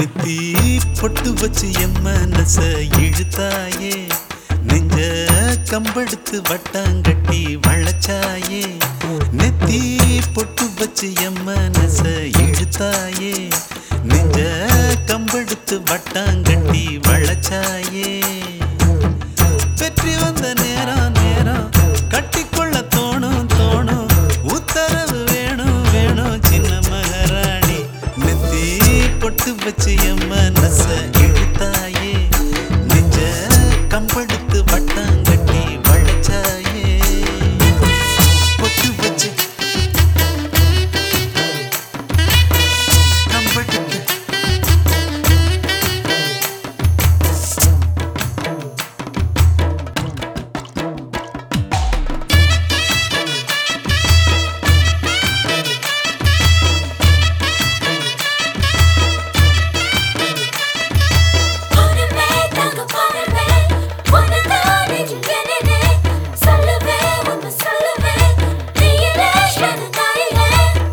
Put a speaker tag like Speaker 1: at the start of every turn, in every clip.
Speaker 1: நெத்தி பொட்டு வச்சு என் மனச இழுத்தாயே நெஞ்ச கம்பெடுத்து வட்டாங்கட்டி வளைச்சாயே நெத்தி பொட்டு வச்சு என் மனச இழுத்தாயே நெஞ்ச கம்பெடுத்து வட்டாங்கட்டி வளைச்சாயே வெற்றி வந்த நேரம் நேரம் கட்டிக்கொள்ள தோணும் தோணும் உத்தரவு வேணும் வேணும் சின்ன மகாராணி நெத்தி பொட்டு வச்சு என் மனச இழுத்தாயே நெஞ்ச கம்பெடுத்து வட்டாங்கட்டி வளைச்சாயே பொட்டு வச்சு கம்பெடுத்து
Speaker 2: பொண்ணுமே தங்க பொண்ணுமே உன்னதான் நெஞ்சில் என்னனே சொல்லுவே உண்மை சொல்லுவே நீ இல்லை நான் இல்லை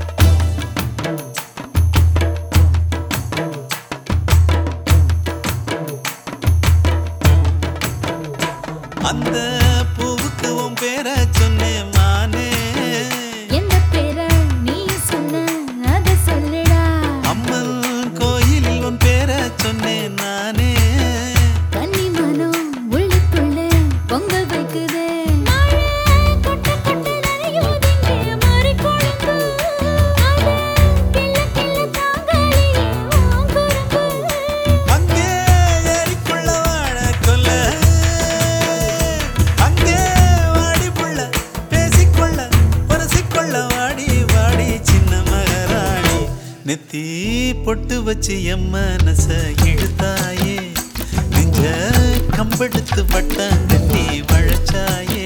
Speaker 1: அந்த பூவுக்கு உன் பேர சொன்னேன் மானே
Speaker 2: எந்த பேர நீ சொன்ன அத சொல்லுடா
Speaker 1: அம்மன் கோயிலில் உன் பேர சொன்னேன் நானே
Speaker 2: கன்னி மனம் உள்ளுக்குள்ள பொங்கல் வைக்குதே கொட்ட கொட்ட நனையுதிங்க மாறி கொழுந்து அத கிள்ள கிள்ள தாங்கலியே உன் குறும்பு
Speaker 1: அங்கே ஏரிக்குள்ள வாழ கொல்ல அங்கே வாடி புள்ள பேசிக்கொள்ள பரசிக்கொள்ள வாடி வாடி சின்ன மகாராணி நெத்தி பொட்டு வச்சு என் மனச இழுத்தாயே நெஞ்ச கம்பெடுத்து வட்டாங்கட்டி வளைச்சாயே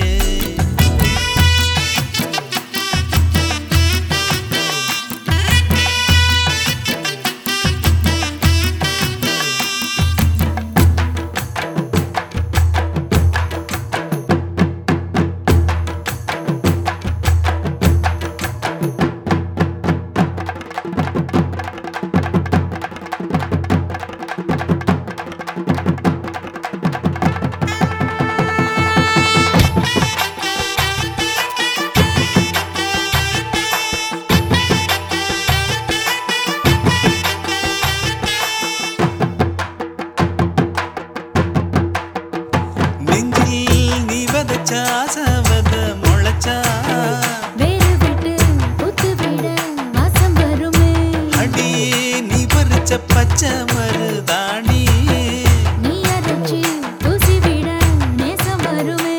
Speaker 1: நெஞ்சில் நீ விதைச்ச ஆசவத முளைச்சா
Speaker 2: வேறு விட்டு புத்து விட வாசம் வருமே
Speaker 1: அடி நீ பறிச்ச பச்சை மருதாணி
Speaker 2: நீ அரைச்சு பூசி விட நேசம் வருமே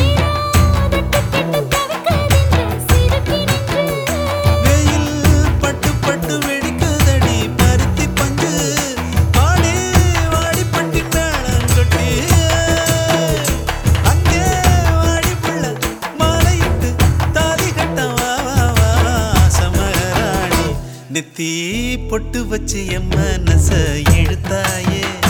Speaker 1: வெயில் பட்டு பட்டு வெடிக்குதடி பருத்தி பஞ்சு வாடி வாடி பட்டி மேளம் கொட்டி அங்கே வாடி புள்ள மாலையிட்டு தாலி கட்ட வா வா வா வா சமராணி நெத்தி பொட்டு வச்சு என் மனச இழுத்தாயே